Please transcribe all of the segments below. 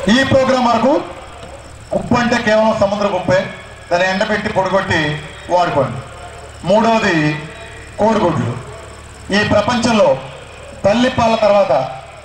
ఈ ప్రోగ్రాం వరకు ఉప్పు అంటే కేవలం సముద్ర ఉప్పే దాన్ని ఎండబెట్టి పొడిగొట్టి వాడుకోండి మూడవది కోడిగుడ్లు ఈ ప్రపంచంలో తల్లిపాల తర్వాత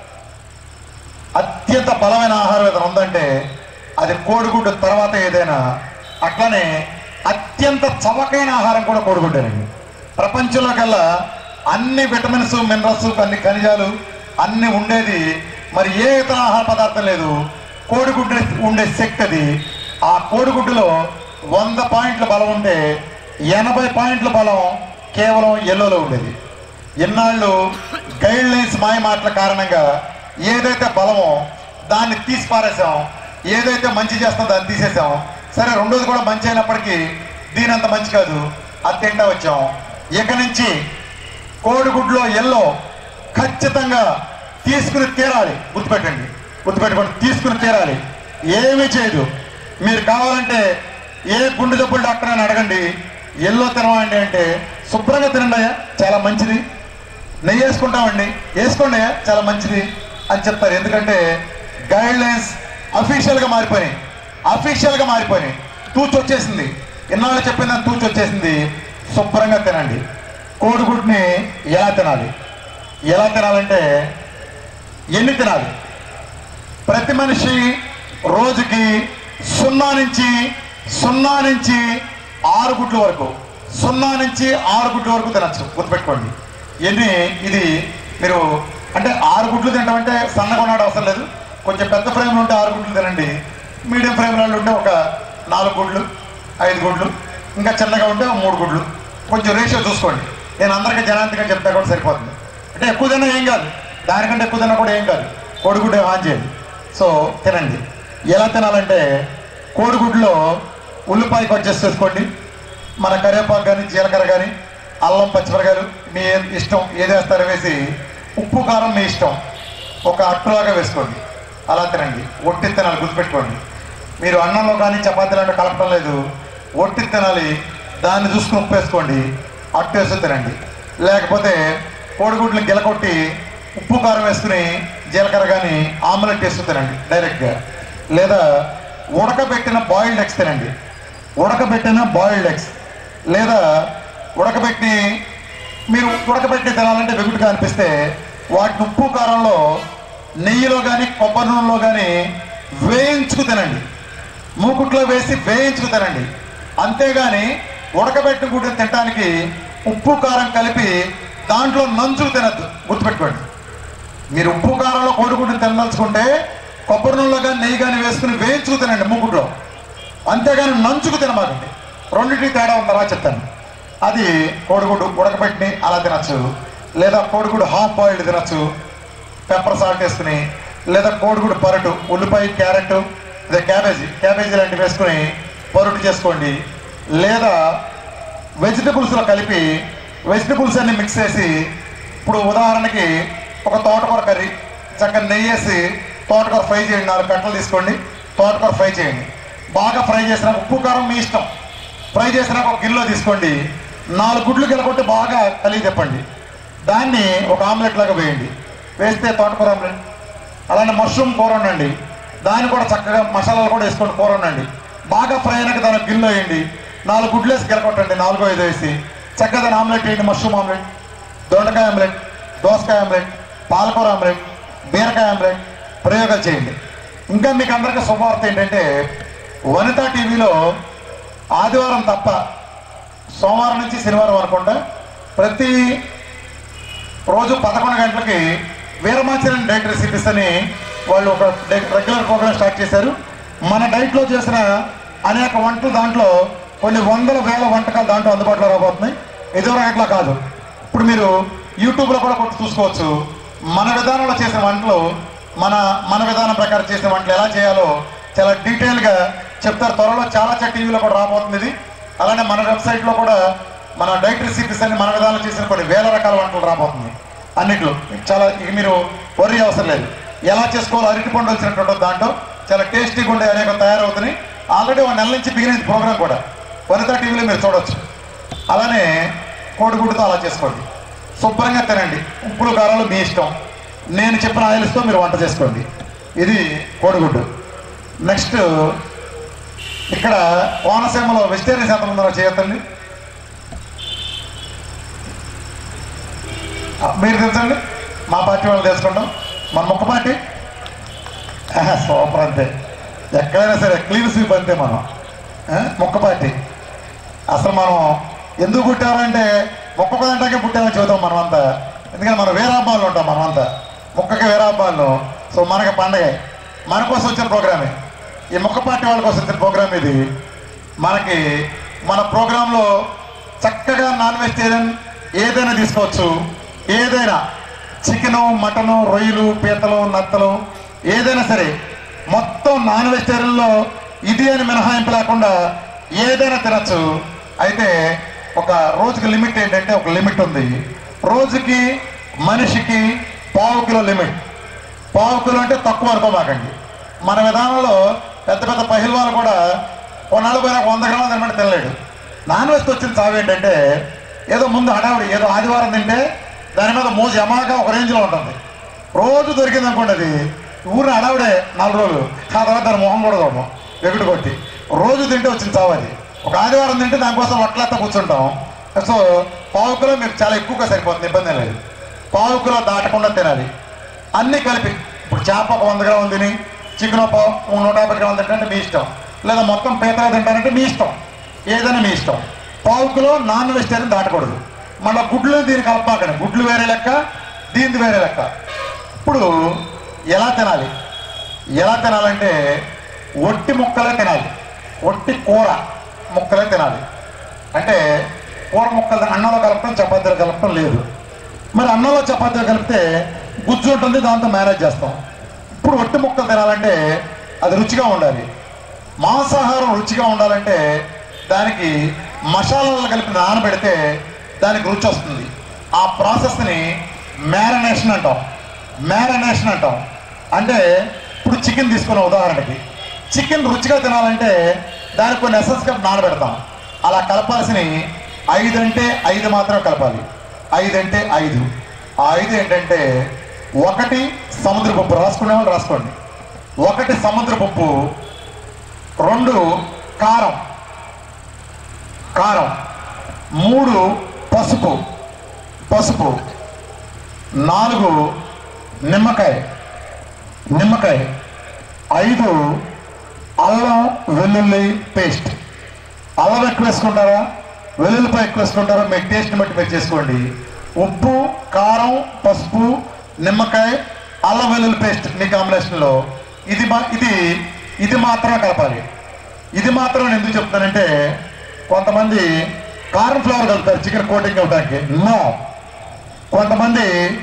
అత్యంత బలమైన ఆహారం ఏదైనా ఉందంటే అది కోడిగుడ్డు తర్వాత ఏదైనా అట్లనే అత్యంత చవకైన ఆహారం కూడా కోడిగుడ్డేనండి ప్రపంచంలో కల్లా అన్ని విటమిన్స్ మినరల్స్ అన్ని ఖనిజాలు అన్ని ఉండేది మరి ఏ ఇతర ఆహార పదార్థం లేదు కోడిగుడ్డు ఉండే శక్తి అది ఆ కోడిగుడ్డులో వంద పాయింట్ల బలం ఉంటే ఎనభై పాయింట్ల బలం కేవలం ఎల్లోలో ఉండేది ఇన్నాళ్ళు గైడ్ లైన్స్ మాయ మాటల కారణంగా ఏదైతే బలమో దాన్ని తీసి పారేసాం ఏదైతే మంచి చేస్తుందో దాన్ని తీసేసాం సరే రెండోది కూడా మంచి అయినప్పటికీ దీని అంత మంచి కాదు అది తింటా వచ్చాం ఇక నుంచి కోడిగుడ్లో ఎల్లో ఖచ్చితంగా తీసుకుని తీరాలి గుర్తుపెట్టండి గుర్తుపెట్టుకోండి తీసుకుని తీరాలి ఏమీ చేయదు మీరు కావాలంటే ఏ గుండె జబ్బులు డాక్టర్ అని అడగండి ఎల్లో తినవండి అంటే శుభ్రంగా తినండి అయ్యా చాలా మంచిది నెయ్యి వేసుకుంటామండి వేసుకోండి అయ్యా చాలా మంచిది అని చెప్తారు ఎందుకంటే గైడ్ లైన్స్ అఫీషియల్ గా మారిపోయినాయి అఫీషియల్ గా మారిపోయినాయి తూచి వచ్చేసింది ఇన్నాళ్ళు చెప్పిందని తూచి వచ్చేసింది శుభ్రంగా తినండి కోడిగుడ్ని ఎలా తినాలి ఎలా తినాలంటే ఎన్ని తినాలి ప్రతి మనిషి రోజుకి సున్నా నుంచి సున్నా నుంచి ఆరు గుడ్ల వరకు సున్నా నుంచి ఆరు గుడ్ల వరకు తినచ్చు గుర్తుపెట్టుకోండి ఎన్ని ఇది మీరు అంటే ఆరు గుడ్లు తినడం సన్నగా ఉన్నాడు అవసరం లేదు కొంచెం పెద్ద ఫ్రేమ్లో ఉంటే ఆరు గుడ్లు తినండి మీడియం ఫ్రేమ్లో ఉంటే ఒక నాలుగు గుడ్లు ఐదు గుడ్లు ఇంకా చిన్నగా ఉంటే ఒక మూడు గుడ్లు కొంచెం రేషియో చూసుకోండి నేను అందరికీ జనాంతిగా చెప్తా కూడా సరిపోతుంది అంటే ఎక్కువ తిన్నా ఏం కాదు దానికంటే ఎక్కువ తిన్నా కూడా ఏం కాదు కోడిగుడ్డు ఆన్ చేయండి సో తినండి ఎలా తినాలంటే కోడిగుడ్లో ఉల్లిపాయ కొంచెం చేసుకోండి మన కరివేపాకు కానీ జీలకర్ర కానీ అల్లం పచ్చిమిరకాయలు మీ ఇష్టం ఏది వేస్తారో వేసి ఉప్పు కారం మీ ఇష్టం ఒక అట్టులాగా వేసుకోండి అలా తినండి ఒట్టి తినాలి గుర్తుపెట్టుకోండి మీరు అన్నంలో కానీ చపాతీలు అంటే కలపడం లేదు ఒట్టి తినాలి దాన్ని చూసుకుని ఉప్పు వేసుకోండి అట్టు వేసి తినండి లేకపోతే కోడిగుడ్లు గిలకొట్టి ఉప్పు కారం వేసుకుని జీలకర్ర కానీ ఆమ్లెట్ వేసుకుని తినండి డైరెక్ట్గా లేదా ఉడకబెట్టిన బాయిల్డ్ ఎగ్స్ తినండి ఉడకబెట్టిన బాయిల్డ్ ఎగ్స్ లేదా ఉడకబెట్టి మీరు ఉడకబెట్టి తినాలంటే వెగుటుగా అనిపిస్తే వాటిని ఉప్పు కారంలో నెయ్యిలో కానీ కొబ్బరి నూనెలో కానీ వేయించుకు తినండి మూకుట్లో వేసి వేయించుకు తినండి అంతేగాని ఉడకబెట్టిన గుడ్డు తినడానికి ఉప్పు కారం కలిపి దాంట్లో నంచుకు తినద్దు గుర్తుపెట్టుకోండి మీరు ఉప్పు కారంలో కోడిగుడ్డుని తినదలుచుకుంటే కొబ్బరి నూనెలో కానీ నెయ్యి కానీ వేసుకుని వేయించుకు తినండి మూకుట్లో అంతేగాని నంచుకు తినమాకండి రెండింటికి తేడా ఉందరా చెప్తాను అది కోడిగుడ్డు ఉడకబెట్టి అలా తినచ్చు లేదా కోడిగుడ్డు హాఫ్ బాయిల్డ్ తినచ్చు పెప్పర్ సాల్ట్ వేసుకుని లేదా కోడిగుడ్డు పరటు ఉల్లిపాయ క్యారెట్ లేదా క్యాబేజీ క్యాబేజీ లాంటివి వేసుకుని పరుటు చేసుకోండి లేదా వెజిటబుల్స్లో కలిపి వెజిటబుల్స్ అన్ని మిక్స్ చేసి ఇప్పుడు ఉదాహరణకి ఒక తోటకూర కర్రీ చక్కగా నెయ్యి వేసి తోటకూర ఫ్రై చేయండి నాలుగు కట్టలు తీసుకోండి తోటకూర ఫ్రై చేయండి బాగా ఫ్రై చేసిన ఉప్పు కారం మీ ఇష్టం ఫ్రై చేసినాక ఒక గిన్నెలో తీసుకోండి నాలుగు గుడ్లు గిలకొట్టి బాగా కలిగి తిప్పండి దాన్ని ఒక ఆమ్లెట్ లాగా వేయండి వేస్తే తోటకూర ఆమ్లెట్ అలానే మష్రూమ్ కూర ఉండండి దాన్ని కూడా చక్కగా మసాలాలు కూడా వేసుకోండి కూర ఉండండి బాగా ఫ్రై అయినాక దాని గిన్నెలో వేయండి నాలుగు గుడ్లు వేసి గిలకొట్టండి నాలుగో ఐదు వేసి చక్కగా దాని ఆమ్లెట్ వేయండి మష్రూమ్ ఆమ్లెట్ దొండకాయ ఆమ్లెట్ దోసకాయ ఆమ్లెట్ పాలకూర ఆమ్లెట్ బీరకాయ ఆమ్లెట్ ప్రయోగాలు చేయండి ఇంకా మీకు అందరికీ శుభవార్త ఏంటంటే వనితా టీవీలో ఆదివారం తప్ప సోమవారం నుంచి శనివారం అనుకుంటా ప్రతి రోజు పదకొండు గంటలకి వీరమాచరణ డైట్ రెసిపీస్ అని వాళ్ళు ఒక రెగ్యులర్ ప్రోగ్రామ్ స్టార్ట్ చేశారు మన డైట్లో చేసిన అనేక వంటలు దాంట్లో కొన్ని వందల వేల వంటకాలు దాంట్లో అందుబాటులో రాబోతున్నాయి ఎదురు అట్లా కాదు ఇప్పుడు మీరు యూట్యూబ్లో కూడా కొట్టి చూసుకోవచ్చు మన విధానంలో చేసిన వంటలు మన మన విధానం ప్రకారం చేసిన వంటలు ఎలా చేయాలో చాలా డీటెయిల్గా చెప్తారు త్వరలో చాలా చాలా టీవీలో కూడా రాబోతుంది ఇది అలానే మన వెబ్సైట్లో కూడా మన డైట్ రెసిపీస్ అని మన విధానం చేసిన కొన్ని వేల రకాల వంటలు రాబోతుంది అన్నిట్లో చాలా ఇక మీరు వర్రీ అవసరం లేదు ఎలా చేసుకోవాలో అరటి పండు వచ్చినటువంటి దాంట్లో చాలా టేస్టీగా ఉండే అనేక తయారవుతున్నాయి ఆల్రెడీ ఒక నెల నుంచి బిగిన ప్రోగ్రామ్ కూడా వనితా టీవీలో మీరు చూడొచ్చు అలానే కోడిగుడ్డుతో అలా చేసుకోండి శుభ్రంగా తినండి ఉప్పులు కారాలు మీ ఇష్టం నేను చెప్పిన ఆయిల్స్తో మీరు వంట చేసుకోండి ఇది కోడిగుడ్డు నెక్స్ట్ ఇక్కడ కోనసీమలో వెజిటేరియన్ శాతం ఉందో చేయొద్దండి ఆ, మీరు తెలుసండి మా పార్టీ వాళ్ళు తెలుసుకుంటాం మన ముక్క పార్టీ ఆహా, సూపర్ అంతే ఎక్కడైనా సరే క్లీన్ స్వీప్ అంతే మనం ఆ, ముక్క పార్టీ అసలు మనం ఎందుకు పుట్టారంటే మొక్క పదంటాకే పుట్టామని చెబుతాం మనమంతా ఎందుకంటే మనం వేరాబ్బాల్లో ఉంటాం మనమంతా మొక్కకి వేరాబ్బాల్లో సో మనకి పండగ మన కోసం వచ్చిన ప్రోగ్రామే ఈ మొక్క పార్టీ వాళ్ళ కోసం వచ్చిన ప్రోగ్రామ్ ఇది మనకి మన ప్రోగ్రాంలో చక్కగా నాన్ వెజిటేరియన్ ఏదైనా తీసుకోవచ్చు ఏదైనా చికెను మటను రొయ్యలు పీతలు నత్తలు ఏదైనా సరే మొత్తం నాన్ వెజిటేరియన్లో ఇది అని మినహాయింపు లేకుండా ఏదైనా తినచ్చు అయితే ఒక రోజుకి లిమిట్ ఏంటంటే ఒక లిమిట్ ఉంది రోజుకి మనిషికి పావు కిలో లిమిట్ పావు కిలో అంటే తక్కువ అనుకోమాకండి మన విధానంలో పెద్ద పెద్ద పహిల్వాలు కూడా కొన్నాళ్ళు పోయినా వంద గ్రాములు తినమంటే తినలేడు నాన్ వెజ్ వచ్చిన చావు ఏంటంటే ఏదో ముందు హడావుడి ఏదో ఆదివారం తింటే దాని మీద మోజు యమాగా ఒక రేంజ్లో ఉంటుంది రోజు దొరికింది అనుకోండి అది ఊరిని హడావుడే నాలుగు రోజులు ఆ తర్వాత దాని మొహం కూడా చూడడం వెగుడు కొట్టి రోజు తింటే వచ్చిన చావు అది ఒక ఆదివారం తింటే దానికోసం వట్లెత్త కూర్చుంటాం సో పావు కిలో మీకు చాలా ఎక్కువగా సరిపోతుంది ఇబ్బంది ఏం లేదు పావు కిలో దాటకుండా తినాలి అన్నీ కలిపి ఇప్పుడు చేప ఒక వంద గ్రాములు తిని చికెన్ ఒక పావు నూట యాభై గ్రాములు తింటే మీ ఇష్టం లేదా మొత్తం పీతగా తింటారంటే మీ ఇష్టం ఏదైనా మీ ఇష్టం పావు కిలో నాన్ వెజిటేరియన్ దాటకూడదు మళ్ళీ గుడ్లు దీన్ని కలపాకండి గుడ్లు వేరే లెక్క దీనిది వేరే లెక్క ఇప్పుడు ఎలా తినాలి ఎలా తినాలంటే ఒట్టి ముక్కలే తినాలి ఒట్టి కూర ముక్కలే తినాలి అంటే కూర ముక్కలు అన్నంలో కలపడం చపాతీలో కలపడం లేదు మరి అన్నంలో చపాతీలో కలిపితే గుజ్జు ఉంటుంది దాంతో మేనేజ్ చేస్తాం ఇప్పుడు ఒట్టి ముక్కలు తినాలంటే అది రుచిగా ఉండాలి మాంసాహారం రుచిగా ఉండాలంటే దానికి మసాలాలు కలిపి నానబెడితే దానికి రుచి వస్తుంది ఆ ప్రాసెస్ని మ్యారినేషన్ అంటాం మ్యారినేషన్ అంటాం అంటే ఇప్పుడు చికెన్ తీసుకున్న ఉదాహరణకి చికెన్ రుచిగా తినాలంటే దానికి కొన్ని ఎసెన్స్ కలిపి నానబెడతాం అలా కలపాల్సిన ఐదు అంటే ఐదు మాత్రం కలపాలి ఐదు అంటే ఐదు ఆ ఐదు ఏంటంటే ఒకటి సముద్ర పప్పు రాసుకునే వాళ్ళు రాసుకోండి ఒకటి సముద్ర పప్పు రెండు కారం కారం మూడు పసుపు పసుపు నాలుగు నిమ్మకాయ నిమ్మకాయ ఐదు అల్లం వెల్లుల్లి పేస్ట్ అల్లం ఎక్కువ వేసుకుంటారా వెల్లుల్లిపాయ ఎక్కువ వేసుకుంటారా మీ టేస్ట్ని బట్టి మీరు చేసుకోండి ఉప్పు కారం పసుపు నిమ్మకాయ అల్లం వెల్లుల్లి పేస్ట్ మీ కాంబినేషన్లో ఇది మా ఇది ఇది మాత్రమే కలపాలి ఇది మాత్రం నేను ఎందుకు చెప్తానంటే కొంతమంది కార్న్ ఫ్లవర్ కలుపుతారు చికెన్ కోటింగ్ అవ్వడానికి నో కొంతమంది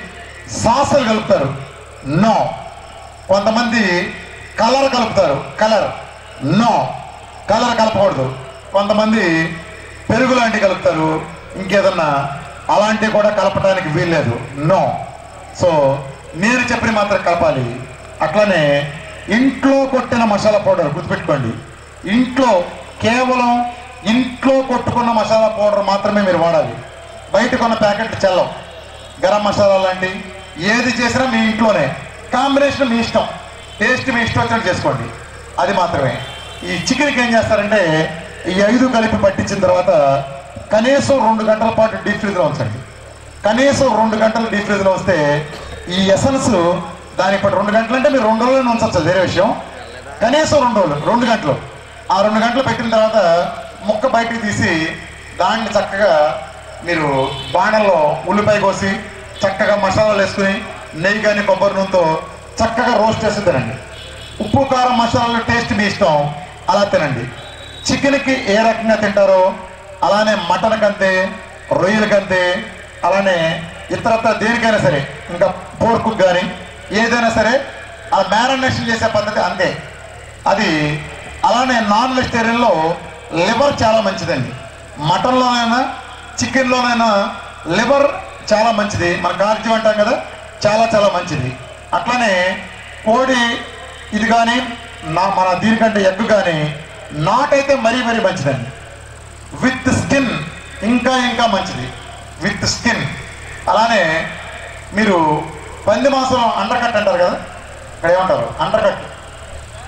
సాసులు కలుపుతారు నో కొంతమంది కలర్ కలుపుతారు కలర్ నో కలర్ కలపకూడదు కొంతమంది పెరుగు లాంటివి కలుపుతారు ఇంకేదన్నా అలాంటివి కూడా కలపడానికి వీల్లేదు నో సో నేను చెప్పిన మాత్రం కలపాలి అట్లానే ఇంట్లో కొట్టిన మసాలా పౌడర్ గుర్తుపెట్టుకోండి ఇంట్లో కేవలం ఇంట్లో కొట్టుకున్న మసాలా పౌడర్ మాత్రమే మీరు వాడాలి బయట కొన్న ప్యాకెట్లు చెల్లవు గరం మసాలా లాంటి ఏది చేసినా మీ ఇంట్లోనే కాంబినేషన్ మీ ఇష్టం టేస్ట్ మీ ఇష్టం వచ్చినట్టు చేసుకోండి అది మాత్రమే ఈ చికెన్కి ఏం చేస్తారంటే ఈ ఐదు కలిపి పట్టించిన తర్వాత కనీసం రెండు గంటల పాటు డీప్ ఫ్రీజ్లో ఉంచండి కనీసం రెండు గంటలు డీప్ ఫ్రీజ్లో వస్తే ఈ ఎసెన్స్ దాని ఇప్పుడు రెండు గంటలు అంటే మీరు రెండు రోజులు ఉంచచ్చు వేరే విషయం కనీసం రెండు రోజులు రెండు గంటలు ఆ రెండు గంటలు పెట్టిన తర్వాత ముక్క బయటికి తీసి దాన్ని చక్కగా మీరు బాణల్లో ఉల్లిపాయ కోసి చక్కగా మసాలాలు వేసుకుని నెయ్యి కానీ కొబ్బరి నూనెతో చక్కగా రోస్ట్ చేసి తినండి ఉప్పు కారం మసాలాలు టేస్ట్ మీ ఇష్టం అలా తినండి చికెన్కి ఏ రకంగా తింటారో అలానే మటన్కి అంతే రొయ్యలకి అంతే అలానే ఇతరత్ర దేనికైనా సరే ఇంకా పోర్కు కానీ ఏదైనా సరే ఆ మ్యారినేషన్ చేసే పద్ధతి అంతే అది అలానే నాన్ వెజిటేరియన్లో లివర్ చాలా మంచిదండి మటన్లోనైనా చికెన్లోనైనా లివర్ చాలా మంచిది మన కార్జ్యం అంటాం కదా చాలా చాలా మంచిది అట్లనే కోడి ఇది కానీ నా మన దీనికంటే ఎగ్ కానీ నాటైతే మరీ మరీ మంచిదండి విత్ స్కిన్ ఇంకా ఇంకా మంచిది విత్ స్కిన్ అలానే మీరు పంది మాంసం అండర్ కట్ అంటారు కదా ఇక్కడ ఏమంటారు అండర్ కట్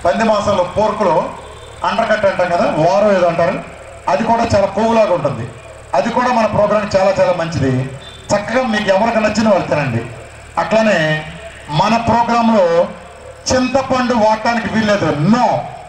పంది మాసంలో పోర్కులో అండర్ కట్ అంటాం కదా వారం ఏదో అంటారు అది కూడా చాలా కొవ్వులాగా ఉంటుంది అది కూడా మన ప్రోగ్రామ్ చాలా చాలా మంచిది చక్కగా మీకు ఎవరికి నచ్చిన వాళ్ళు తినండి అట్లానే మన ప్రోగ్రాంలో చింతపండు వాడటానికి వీల్లేదు నో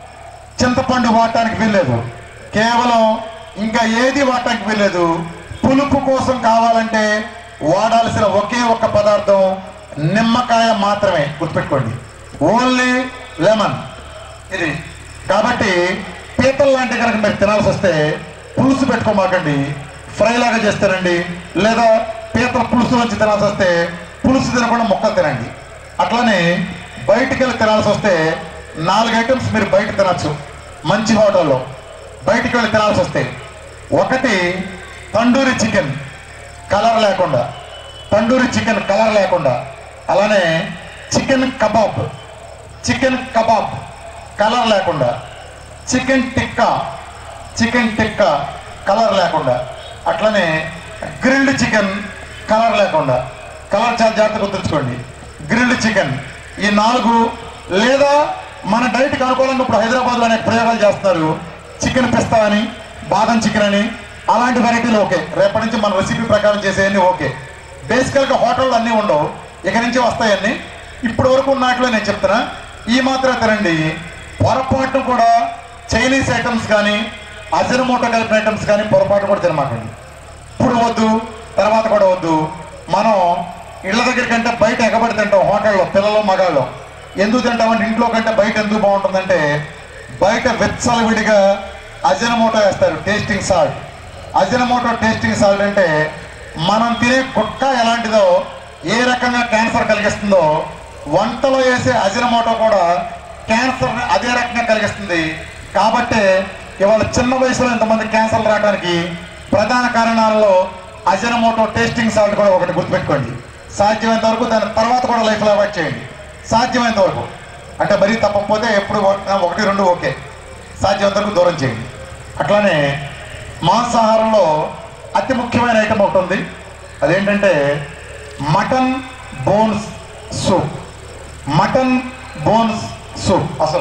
చింతపండు వాడటానికి వీల్లేదు కేవలం ఇంకా ఏది వాడటానికి వీల్లేదు పులుపు కోసం కావాలంటే వాడాల్సిన ఒకే ఒక్క పదార్థం నిమ్మకాయ మాత్రమే గుర్తుపెట్టుకోండి ఓన్లీ లెమన్ ఇది కాబట్టి పీతల్ లాంటి కనుక మీరు తినాల్సి వస్తే పులుసు పెట్టుకోమాకండి ఫ్రై లాగా చేస్తారండి లేదా పీతల పులుసు నుంచి తినాల్సి వస్తే పులుసు తినకుండా ముక్కలు తినండి అట్లానే బయటికి వెళ్ళి తినాల్సి వస్తే నాలుగు ఐటమ్స్ మీరు బయట తినచ్చు మంచి హోటల్లో బయటికి వెళ్ళి తినాల్సి వస్తే ఒకటి తండూరి చికెన్ కలర్ లేకుండా తండూరి చికెన్ కలర్ లేకుండా అలానే chicken kebab chicken kebab colour లేకుండా chicken tikka chicken tikka colour లేకుండా అట్లనే గ్రిల్డ్ చికెన్ కలర్ లేకుండా కలర్ చాలా జాగ్రత్తగా గుర్తుంచుకోండి గ్రిల్డ్ చికెన్ ఈ నాలుగు లేదా మన డైట్కి అనుకూలంగా ఇప్పుడు హైదరాబాద్లో అనేక ప్రయోగాలు చేస్తున్నారు చికెన్ పిస్తా అని బాదం చికెన్ అని అలాంటి వెరైటీలు ఓకే రేపటి నుంచి మన రెసిపీ ప్రకారం చేసేవన్నీ ఓకే బేసికల్గా హోటళ్ళు అన్నీ ఉండవు ఇక నుంచి వస్తాయన్నీ ఇప్పటి వరకు ఉన్నట్లో నేను చెప్తున్నా ఈ మాత్రం తినండి పొరపాటు కూడా చైనీస్ ఐటమ్స్ కానీ అజినమోటో కలిపిన ఐటమ్స్ కానీ పొరపాటు కూడా తినమాకండి ఇప్పుడు వద్దు తర్వాత కూడా వద్దు మనం ఇళ్ళ దగ్గర కంటే బయట ఎగబడి తింటాం హోటల్లో పిల్లలు మగాళ్ళు ఎందుకు తింటామంటే ఇంట్లో కంటే బయట ఎందుకు బాగుంటుందంటే బయట విచ్చలవిడిగా అజినమోటో వేస్తారు tasting salt Ajinomoto tasting salt అంటే మనం తినే గుట్క ఎలాంటిదో ఏ రకంగా క్యాన్సర్ కలిగిస్తుందో వంటలో వేసే అజినమోటో కూడా క్యాన్సర్ అదే రకంగా కలిగిస్తుంది కాబట్టి ఇవాళ చిన్న వయసులో ఇంతమంది క్యాన్సర్లు రావడానికి ప్రధాన కారణాలలో అజినమోటో టేస్టింగ్ సాల్ట్ కూడా ఒకటి గుర్తుపెట్టుకోండి సాధ్యమైనంత వరకు దాని తర్వాత కూడా లైఫ్లో అవాయిడ్ చేయండి సాధ్యమైనంత వరకు అంటే మరీ తప్పకపోతే ఎప్పుడు ఒక- ఒకటి రెండు ఓకే సాధ్యమైనంత వరకు దూరం చేయండి అట్లానే మాంసాహారంలో అతి ముఖ్యమైన ఐటమ్ ఒకటి ఉంది అదేంటంటే mutton bones soup mutton bones soup అసలు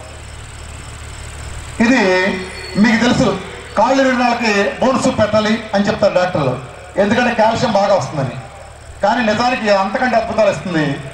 ఇది మీకు తెలుసు కాళ్ళు ఇరిగిన వాళ్ళకి బోన్ సూప్ పెట్టాలి అని చెప్తారు డాక్టర్లు ఎందుకంటే కాల్షియం బాగా వస్తుందని కానీ నిజానికి అంతకంటే అద్భుతాలు ఇస్తుంది